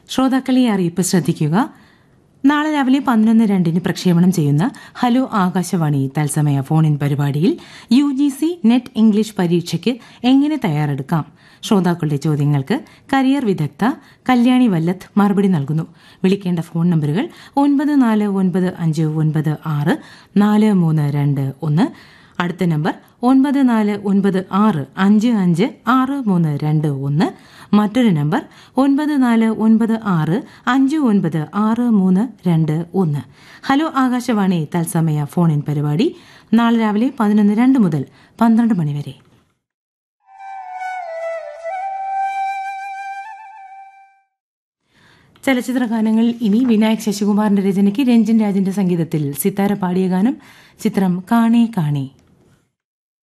ശ്രോതാക്കളെ ഈ അറിയിപ്പ് ശ്രദ്ധിക്കുക നാളെ രാവിലെ പതിനൊന്ന് രണ്ടിന് പ്രക്ഷേപണം ചെയ്യുന്ന ഹലോ ആകാശവാണി തത്സമയ ഫോൺ ഇൻ പരിപാടിയിൽ U G C net English പരീക്ഷയ്ക്ക് എങ്ങനെ തയ്യാറെടുക്കാം ശ്രോതാക്കളുടെ ചോദ്യങ്ങൾക്ക് കരിയർ വിദഗ്ധ കല്യാണി വല്ലത്ത് മറുപടി നൽകുന്നു വിളിക്കേണ്ട ഫോൺ നമ്പറുകൾ ഒൻപത് നാല് ഒൻപത് അഞ്ച് ഒൻപത് ആറ് നാല് മൂന്ന് രണ്ട് ഒന്ന് അടുത്ത നമ്പർ ഒൻപത് നാല് ഒൻപത് ആറ് അഞ്ച് അഞ്ച് ആറ് മൂന്ന് രണ്ട് ഒന്ന് മറ്റൊരു നമ്പർ ഒൻപത് നാല് ഒൻപത് ആറ് അഞ്ച് ഒൻപത് ആറ് മൂന്ന് രണ്ട് ഒന്ന് ഹലോ ആകാശവാണി തത്സമയ ഫോൺ ഇൻ പരിപാടി നാളെ രാവിലെ പതിനൊന്ന് രണ്ട് മുതൽ പന്ത്രണ്ട് മണിവരെ ചലച്ചിത്ര ഗാനങ്ങൾ ഇനി വിനായക് ശശികുമാറിന്റെ രചനയ്ക്ക് രഞ്ജൻ രാജിന്റെ സംഗീതത്തിൽ സിത്താര പാടിയ ഗാനം ചിത്രം കാണേ കാണേ